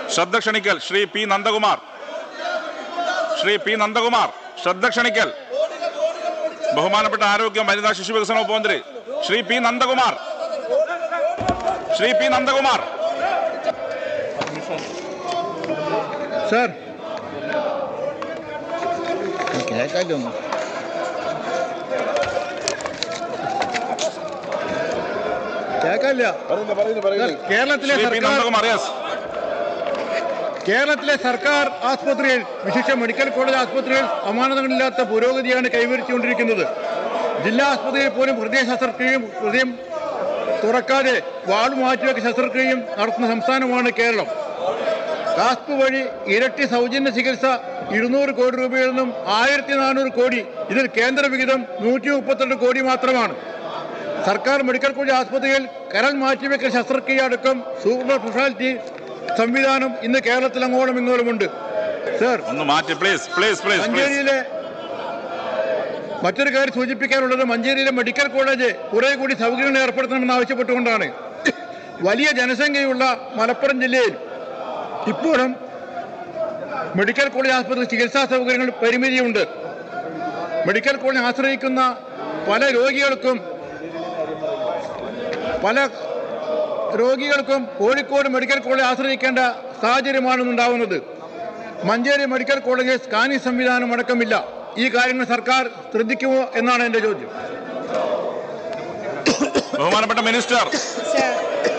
ശ്രദ്ധ ക്ഷണിക്കൽ Sri P Nandakumar Sri P Nandakumar ശ്രദ്ധ ക്ഷണിക്കൽ ബഹുമാനപ്പെട്ട ആരോഗ്യ വനിതാ ശിശു വികസന വകുപ്പ് മന്ത്രി Sri P Nandakumar Sri P Nandakumar sir കേൾക്കാമല്ലോ ഒന്ന് കേൾക്കാനില്ല സാർ, കേരളത്തിലെ ശ്രീ പി സർക്കാർ നന്ദകുമാർ യെസ് കേരളത്തിലെ സർക്കാർ ആസ്പത്രിയിൽ വിശിഷ്ട മെഡിക്കൽ കോളേജ് ആസ്പത്രിയിൽ സമാനതകളില്ലാത്ത പുരോഗതിയാണ് കൈവരിച്ചുകൊണ്ടിരിക്കുന്നത് ജില്ലാ ആസ്പത്രിയിൽ പോലും ഹൃദയ ശസ്ത്രക്രിയയും ഹൃദയം തുറക്കാതെ വാൾ മാറ്റിവെക്ക ശസ്ത്രക്രിയയും നടത്തുന്ന സംസ്ഥാനമാണ് കേരളം കാസ്പ് വഴി ഇരട്ടി സൗജന്യ ചികിത്സ ഇരുന്നൂറ് കോടി രൂപയിൽ നിന്നും ആയിരത്തി നാനൂറ് കോടി ഇതിൽ കേന്ദ്ര വിഹിതം നൂറ്റി മുപ്പത്തിരണ്ട് കോടി മാത്രമാണ് സർക്കാർ മെഡിക്കൽ കോളേജ് ആസ്പത്രിയിൽ കരൾ മാറ്റിവെക്കൽ ശസ്ത്രക്രിയ അടക്കം സൂപ്പർ സ്പെഷ്യാലിറ്റി സംവിധാനം ഇന്ന് കേരളത്തിൽ അങ്ങോളം ഇങ്ങോളുമുണ്ട് സർ ഒന്ന് മാറ്റി പ്ലീസ് പ്ലീസ് പ്ലീസ് പ്ലീസ് മഞ്ചേരിയിലെ മറ്റൊരു കാര്യം സൂചിപ്പിക്കാനുള്ളത് മഞ്ചേരിയിലെ മെഡിക്കൽ കോളേജ് കുറെ കൂടി സൗകര്യങ്ങൾ ഏർപ്പെടുത്തണമെന്ന് ആവശ്യപ്പെട്ടുകൊണ്ടാണ് വലിയ ജനസംഖ്യയുള്ള മലപ്പുറം ജില്ലയിൽ ഇപ്പോഴും മെഡിക്കൽ കോളേജ് ആസ്പത്രി ചികിത്സാ സൗകര്യങ്ങൾ പരിമിതിയുണ്ട് മെഡിക്കൽ കോളേജ് ആശ്രയിക്കുന്ന പല രോഗികൾക്കും പല രോഗികൾക്കും കോഴിക്കോട് മെഡിക്കൽ കോളേജ് ആശ്രയിക്കേണ്ട സാഹചര്യമാണ് ഉണ്ടാവുന്നത് മഞ്ചേരി മെഡിക്കൽ കോളേജിൽ സ്കാനിംഗ് സംവിധാനം അടക്കമില്ല ഈ കാര്യങ്ങൾ സർക്കാർ ശ്രദ്ധിക്കുമോ എന്നാണ് എൻ്റെ ചോദ്യം ബഹുമാനപ്പെട്ട മിനിസ്റ്റർ സർ,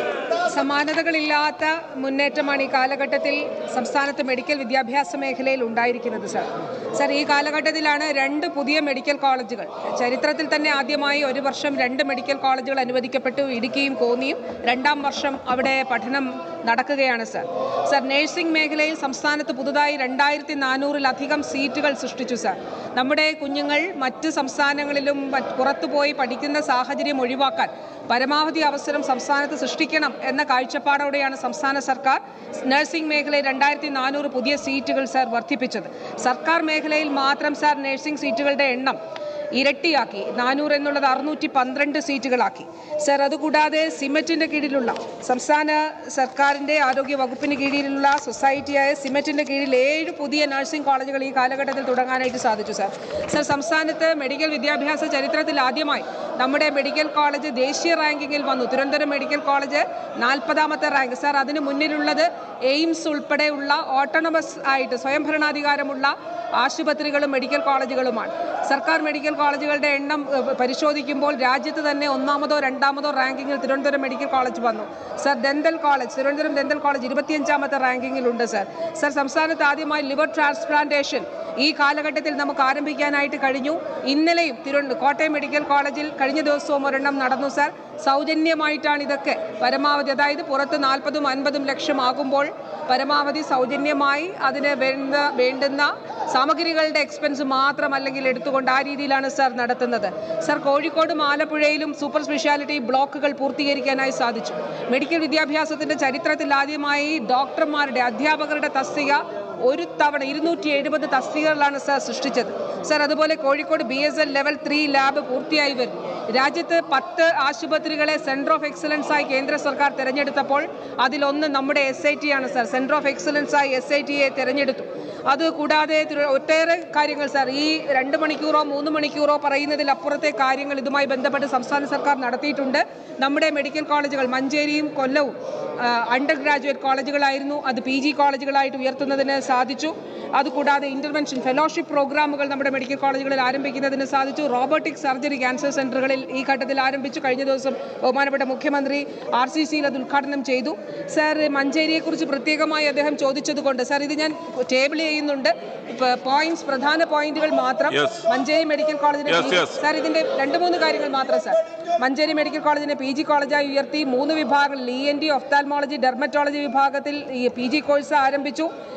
സമാനതകളില്ലാത്ത മുന്നേറ്റമാണ് ഈ കാലഘട്ടത്തിൽ സംസ്ഥാനത്ത് മെഡിക്കൽ വിദ്യാഭ്യാസ മേഖലയിൽ ഉണ്ടായിരിക്കുന്നത് സർ സർ ഈ കാലഘട്ടത്തിലാണ് രണ്ട് പുതിയ മെഡിക്കൽ കോളേജുകൾ ചരിത്രത്തിൽ തന്നെ ആദ്യമായി ഒരു വർഷം രണ്ട് മെഡിക്കൽ കോളേജുകൾ അനുവദിക്കപ്പെട്ടു ഇടുക്കിയും കോന്നിയും രണ്ടാം വർഷം അവിടെ പഠനം നടക്കുകയാണ് സർ സർ നഴ്സിംഗ് മേഖലയിൽ സംസ്ഥാനത്ത് പുതുതായി രണ്ടായിരത്തി നാനൂറിലധികം സീറ്റുകൾ സൃഷ്ടിച്ചു സർ നമ്മുടെ കുഞ്ഞുങ്ങൾ മറ്റ് സംസ്ഥാനങ്ങളിലും മറ്റ് പുറത്തുപോയി പഠിക്കുന്ന സാഹചര്യം ഒഴിവാക്കാൻ പരമാവധി അവസരം സംസ്ഥാനത്ത് സൃഷ്ടിക്കണം എന്ന കാഴ്ചപ്പാടോടെയാണ് സംസ്ഥാന സർക്കാർ നഴ്സിംഗ് മേഖലയിൽ രണ്ടായിരത്തി നാനൂറ് പുതിയ സീറ്റുകൾ സർ വർദ്ധിപ്പിച്ചത് സർക്കാർ മേഖലയിൽ മാത്രം സർ നഴ്സിംഗ് സീറ്റുകളുടെ എണ്ണം ഇരട്ടിയാക്കി നാനൂറ് എന്നുള്ളത് അറുന്നൂറ്റി പന്ത്രണ്ട് സീറ്റുകളാക്കി സർ അതുകൂടാതെ സിമറ്റിന്റെ കീഴിലുള്ള സംസ്ഥാന സർക്കാരിന്റെ ആരോഗ്യ വകുപ്പിന് കീഴിലുള്ള സൊസൈറ്റിയായ സിമറ്റിന്റെ കീഴിൽ ഏഴ് പുതിയ നഴ്സിംഗ് കോളേജുകൾ ഈ കാലഘട്ടത്തിൽ തുടങ്ങാനായിട്ട് സാധിച്ചു സർ സർ സംസ്ഥാനത്ത് മെഡിക്കൽ വിദ്യാഭ്യാസ ചരിത്രത്തിൽ ആദ്യമായി നമ്മുടെ മെഡിക്കൽ കോളേജ് ദേശീയ റാങ്കിങ്ങിൽ വന്നു തിരുവനന്തപുരം മെഡിക്കൽ കോളേജ് നാൽപ്പതാമത്തെ റാങ്ക് സാർ അതിന് മുന്നിലുള്ളത് എയിംസ് ഉൾപ്പെടെയുള്ള ഓട്ടോണമസ് ആയിട്ട് സ്വയംഭരണാധികാരമുള്ള ആശുപത്രികളും മെഡിക്കൽ കോളേജുകളുമാണ് സർക്കാർ മെഡിക്കൽ കോളേജുകളുടെ എണ്ണം ഏഹ്, പരിശോധിക്കുമ്പോൾ രാജ്യത്ത് തന്നെ ഒന്നാമതോ രണ്ടാമതോ റാങ്കിങ്ങിൽ തിരുവനന്തപുരം മെഡിക്കൽ കോളേജ് വന്നു sir dental college Thiruvananthapuram dental college ഇരുപത്തിയഞ്ചാമത്തെ റാങ്കിങ്ങിലുണ്ട് സർ സർ സംസ്ഥാനത്ത് ആദ്യമായി ലിവർ ട്രാൻസ്പ്ലാന്റേഷൻ ഈ കാലഘട്ടത്തിൽ നമുക്ക് ആരംഭിക്കാനായിട്ട് കഴിഞ്ഞു ഇന്നലെയും തിരുവനന്തപുരം കോട്ടയം മെഡിക്കൽ കോളേജിൽ കഴിഞ്ഞ ദിവസവും ഒരെണ്ണം നടന്നു സാർ സൗജന്യമായിട്ടാണ് ഇതൊക്കെ പരമാവധി അതായത് പുറത്ത് നാൽപ്പതും അൻപതും ലക്ഷം ആകുമ്പോൾ പരമാവധി സൗജന്യമായി അതിന് വേണ്ട വേണ്ടുന്ന സാമഗ്രികളുടെ എക്സ്പെൻസ് മാത്രം അല്ലെങ്കിൽ എടുത്തുകൊണ്ട് ആ രീതിയിലാണ് സാർ നടത്തുന്നത് സാർ കോഴിക്കോടും ആലപ്പുഴയിലും സൂപ്പർ സ്പെഷ്യാലിറ്റി ബ്ലോക്കുകൾ പൂർത്തീകരിക്കാനായി സാധിച്ചു മെഡിക്കൽ വിദ്യാഭ്യാസത്തിന്റെ ചരിത്രത്തിൽ ആദ്യമായി ഡോക്ടർമാരുടെ അധ്യാപകരുടെ തസ്തിക ഒരു തവണ ഇരുന്നൂറ്റി എഴുപത് തസ്തികകളാണ് സാർ സൃഷ്ടിച്ചത് സാർ അതുപോലെ Kozhikode B S L level three lab പൂർത്തിയായി വരുന്നു രാജ്യത്ത് പത്ത് ആശുപത്രികളെ സെന്റർ ഓഫ് എക്സലൻസ് ആയി കേന്ദ്ര സർക്കാർ തിരഞ്ഞെടുത്തപ്പോൾ അതിലൊന്ന് നമ്മുടെ എസ് ഐ ടി ആണ് സാർ സെന്റർ ഓഫ് എക്സലൻസ് ആയി എസ് ഐ ടിയെ തിരഞ്ഞെടുത്തു അത് കൂടാതെ തിരു- ഒട്ടേറെ കാര്യങ്ങൾ സാർ ഈ രണ്ട് മണിക്കൂറോ മൂന്ന് മണിക്കൂറോ പറയുന്നതിലപ്പുറത്തെ കാര്യങ്ങൾ ഇതുമായി ബന്ധപ്പെട്ട് സംസ്ഥാന സർക്കാർ നടത്തിയിട്ടുണ്ട് നമ്മുടെ മെഡിക്കൽ കോളേജുകൾ മഞ്ചേരിയും കൊല്ലവും അണ്ടർ ഗ്രാജുവേറ്റ് കോളേജുകളായിരുന്നു അത് പി ജി കോളേജുകളായിട്ട് ഉയർത്തുന്നതിന് സാധിച്ചു അതുകൂടാതെ ഇന്റർവെൻഷൻ ഫെലോഷിപ്പ് പ്രോഗ്രാമുകൾ നമ്മുടെ മെഡിക്കൽ കോളേജുകളിൽ ആരംഭിക്കുന്നതിന് സാധിച്ചു റോബോട്ടിക് സർജറി ക്യാൻസർ സെന്ററുകളിൽ ഈ ഘട്ടത്തിൽ ആരംഭിച്ചു കഴിഞ്ഞ ദിവസം ബഹുമാനപ്പെട്ട മുഖ്യമന്ത്രി ആർ സി സിയിൽ അത് ഉദ്ഘാടനം ചെയ്തു സാർ മഞ്ചേരിയെക്കുറിച്ച് പ്രത്യേകമായി അദ്ദേഹം ചോദിച്ചതുകൊണ്ട് സാർ ഇത് ഞാൻ ടേബിൾ ചെയ്യുന്നുണ്ട് പോയിന്റ്സ് പ്രധാന പോയിന്റുകൾ മാത്രം Yes. മഞ്ചേരി മെഡിക്കൽ കോളേജിനെ Yes, yes. സാർ ഇതിന്റെ രണ്ട് മൂന്ന് കാര്യങ്ങൾ മാത്രം സാർ മഞ്ചേരി മെഡിക്കൽ കോളേജിനെ പി ജി കോളേജായി ഉയർത്തി മൂന്ന് വിഭാഗങ്ങളിൽ E N T ophthalmology dermatology വിഭാഗത്തിൽ ഈ പി ജി കോഴ്സ് ആരംഭിച്ചു വികസന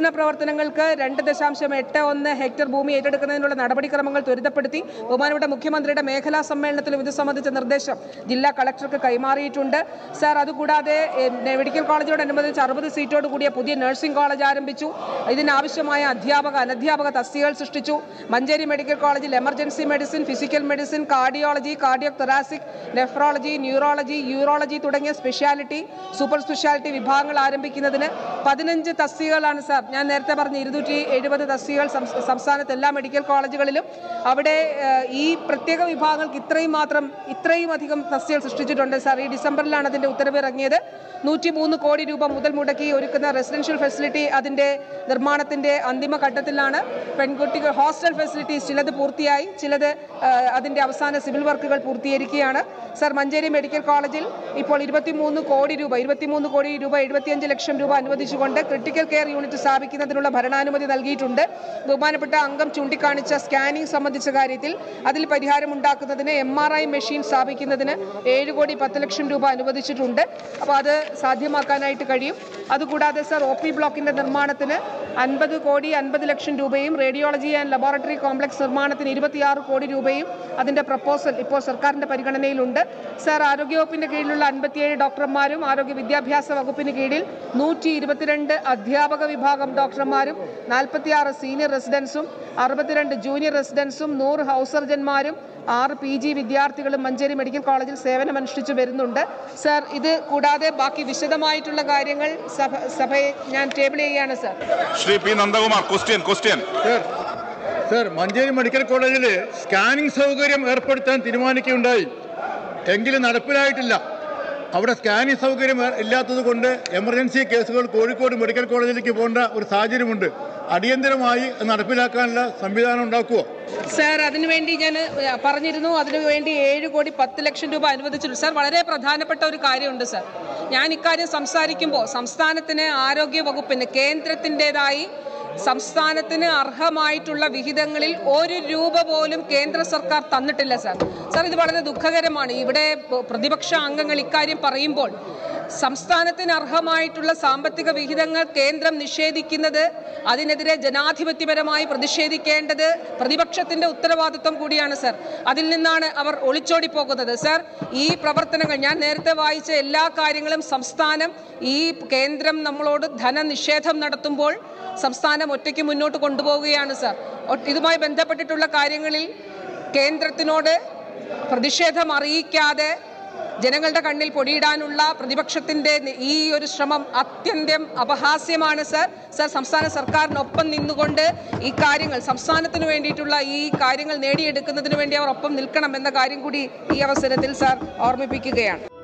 വികസന പ്രവർത്തനങ്ങൾക്ക് രണ്ട് ദശാംശം എട്ട് ഒന്ന് ഹെക്ടർ ഭൂമി ഏറ്റെടുക്കുന്നതിനുള്ള നടപടിക്രമങ്ങൾ ത്വരിതപ്പെടുത്തി ബഹുമാനപ്പെട്ട മുഖ്യമന്ത്രിയുടെ മേഖലാ സമ്മേളനത്തിലും ഇത് സംബന്ധിച്ച നിർദ്ദേശം ജില്ലാ കളക്ടർക്ക് കൈമാറിയിട്ടുണ്ട് സാർ അതുകൂടാതെ എ, മെഡിക്കൽ കോളേജിനോടനുബന്ധിച്ച് അറുപത് സീറ്റോട് കൂടിയ പുതിയ നഴ്സിംഗ് കോളേജ് ആരംഭിച്ചു ഇതിനാവശ്യമായ അധ്യാപക അനധ്യാപക തസ്തികകൾ സൃഷ്ടിച്ചു മഞ്ചേരി മെഡിക്കൽ കോളേജിൽ emergency medicine physical medicine cardiology cardio thoracic nephrology neurology urology തുടങ്ങിയ സ്പെഷ്യാലിറ്റി സൂപ്പർ സ്പെഷ്യാലിറ്റി വിഭാഗങ്ങൾ ആരംഭിക്കുന്നതിന് പതിനഞ്ച് തസ്തികകളാണ് സാർ ഞാൻ നേരത്തെ പറഞ്ഞ ഇരുന്നൂറ്റി എഴുപത് തസ്തികകൾ സംസ്- സംസ്ഥാനത്ത് എല്ലാ മെഡിക്കൽ കോളേജുകളിലും അവിടെ ഏഹ്, ഈ പ്രത്യേക വിഭാഗങ്ങൾക്ക് ഇത്രയും മാത്രം ഇത്രയും അധികം തസ്തികകൾ സൃഷ്ടിച്ചിട്ടുണ്ട് സാർ ഈ ഡിസംബറിലാണ് അതിന്റെ ഉത്തരവ് ഇറങ്ങിയത് നൂറ്റി മൂന്ന് കോടി രൂപ മുതൽ മുടക്കി ഒരുക്കുന്ന റെസിഡൻഷ്യൽ ഫെസിലിറ്റി അതിന്റെ നിർമ്മാണത്തിന്റെ അന്തിമ ഘട്ടത്തിലാണ് പെൺകുട്ടികൾ ഹോസ്റ്റൽ ഫെസിലിറ്റീസ് ചിലത് പൂർത്തിയായി ചിലത് ആ, അതിന്റെ അവസാന സിവിൽ വർക്കുകൾ പൂർത്തീകരിക്കുകയാണ് സർ മഞ്ചേരി മെഡിക്കൽ കോളേജിൽ ഇപ്പോൾ ഇരുപത്തിമൂന്ന് കോടി രൂപ ഇരുപത്തിമൂന്ന് കോടി രൂപ എഴുപത്തിയഞ്ച് ലക്ഷം രൂപ അനുവദിച്ചുകൊണ്ട് ക്രിട്ടിക്കൽ കെയർ യൂണിറ്റ് സ്ഥാപിക്കുന്നതിനുള്ള ഭരണാനുമതി നൽകിയിട്ടുണ്ട് ബഹുമാനപ്പെട്ട അംഗം ചൂണ്ടിക്കാണിച്ച സ്കാനിംഗ് സംബന്ധിച്ച കാര്യത്തിൽ അതിൽ പരിഹാരം ഉണ്ടാക്കുന്നതിന് എം ആർ ഐ മെഷീൻ സ്ഥാപിക്കുന്നതിന് ഏഴ് കോടി പത്ത് ലക്ഷം രൂപ അനുവദിച്ചിട്ടുണ്ട് അപ്പോൾ അത് സാധ്യമാക്കാനായിട്ട് കഴിയും അതുകൂടാതെ സർ ഒ പി ബ്ലോക്കിന്റെ നിർമ്മാണത്തിന് അൻപത് കോടി അൻപത് ലക്ഷം രൂപയും റേഡിയോളജി ആൻഡ് ലബോറട്ടറി കോംപ്ലക്സ് നിർമ്മാണത്തിന് ഇരുപത്തിയാറ് കോടി രൂപയും അതിന്റെ പ്രപ്പോസൽ ഇപ്പോൾ സർക്കാരിന്റെ പരിഗണനയിലുണ്ട് സർ ആരോഗ്യവകുപ്പിന്റെ കീഴിലുള്ള അൻപത്തിയേഴ് ഡോക്ടർമാരും ആരോഗ്യ വിദ്യാഭ്യാസ വകുപ്പിന് കീഴിൽ നൂറ്റി ഇരുപത്തിരണ്ട് അധ്യാപക വിഭാഗം ഡോക്ടർമാരും നാൽപ്പത്തിയാറ് സീനിയർ റെസിഡൻസും അറുപത്തിരണ്ട് ജൂനിയർ റെസിഡൻസും നൂറ് ഹൗസ് സർജന്മാരും ആറ് പി ജി വിദ്യാർത്ഥികളും മഞ്ചേരി മെഡിക്കൽ കോളേജിൽ സേവനമനുഷ്ഠിച്ചു വരുന്നുണ്ട് സർ ഇത് കൂടാതെ ബാക്കി വിശദമായിട്ടുള്ള കാര്യങ്ങൾ സഭ സഭയെ ഞാൻ ടേബിൾ ചെയ്യുകയാണ് sir Sri P Nandakumar question question sir sir Manjeri medical കോളേജിൽ സ്കാനിംഗ് സൗകര്യം ഏർപ്പെടുത്താൻ തീരുമാനിക്കുകയുണ്ടായി എങ്കിലും നടപ്പിലായിട്ടില്ല അവിടെ സ്കാനിംഗ് സൗകര്യം ഏ- ഇല്ലാത്തത് കൊണ്ട് എമർജൻസി കേസുകൾ കോഴിക്കോട് മെഡിക്കൽ കോളേജിലേക്ക് പോകേണ്ട ഒരു സാഹചര്യമുണ്ട് അടിയന്തരമായി അത് നടപ്പിലാക്കാനുള്ള സംവിധാനം ഉണ്ടാക്കുമോ സാർ അതിനുവേണ്ടി ഞാൻ ഏഹ്, പറഞ്ഞിരുന്നു അതിനുവേണ്ടി ഏഴ് കോടി പത്ത് ലക്ഷം രൂപ അനുവദിച്ചിട്ടുണ്ട് സാർ വളരെ പ്രധാനപ്പെട്ട ഒരു കാര്യമുണ്ട് സാർ ഞാൻ ഇക്കാര്യം സംസാരിക്കുമ്പോൾ സംസ്ഥാനത്തിന് ആരോഗ്യ വകുപ്പിന് കേന്ദ്രത്തിൻ്റെതായി സംസ്ഥാനത്തിന് അർഹമായിട്ടുള്ള വിഹിതങ്ങളിൽ ഒരു രൂപ പോലും കേന്ദ്ര സർക്കാർ തന്നിട്ടില്ല സാർ സാർ ഇത് വളരെ ദുഃഖകരമാണ് ഇവിടെ പ- പ്രതിപക്ഷ അംഗങ്ങൾ ഇക്കാര്യം പറയുമ്പോൾ സംസ്ഥാനത്തിന് അർഹമായിട്ടുള്ള സാമ്പത്തിക വിഹിതങ്ങൾ കേന്ദ്രം നിഷേധിക്കുന്നത് അതിനെതിരെ ജനാധിപത്യപരമായി പ്രതിഷേധിക്കേണ്ടത് പ്രതിപക്ഷത്തിന്റെ ഉത്തരവാദിത്വം കൂടിയാണ് സർ അതിൽ നിന്നാണ് അവർ ഒളിച്ചോടി പോകുന്നത് സർ ഈ പ്രവർത്തനങ്ങൾ ഞാൻ നേരത്തെ വായിച്ച എല്ലാ കാര്യങ്ങളും സംസ്ഥാനം ഈ കേന്ദ്രം നമ്മളോട് ധനനിഷേധം നടത്തുമ്പോൾ സംസ്ഥാനം ഒറ്റയ്ക്ക് മുന്നോട്ട് കൊണ്ടുപോവുകയാണ് സർ ഒ- ഇതുമായി ബന്ധപ്പെട്ടിട്ടുള്ള കാര്യങ്ങളിൽ കേന്ദ്രത്തിനോട് പ്രതിഷേധം അറിയിക്കാതെ ജനങ്ങളുടെ കണ്ണിൽ പൊടിയിടാനുള്ള പ്രതിപക്ഷത്തിന്റെ നി- ഈ ഒരു ശ്രമം അത്യന്തം അപഹാസ്യമാണ് സർ സർ സംസ്ഥാന സർക്കാരിനൊപ്പം നിന്നുകൊണ്ട് ഈ കാര്യങ്ങൾ സംസ്ഥാനത്തിന് വേണ്ടിയിട്ടുള്ള ഈ കാര്യങ്ങൾ നേടിയെടുക്കുന്നതിന് വേണ്ടി അവർ ഒപ്പം നിൽക്കണം എന്ന കാര്യം കൂടി ഈ അവസരത്തിൽ സാർ ഓർമ്മിപ്പിക്കുകയാണ്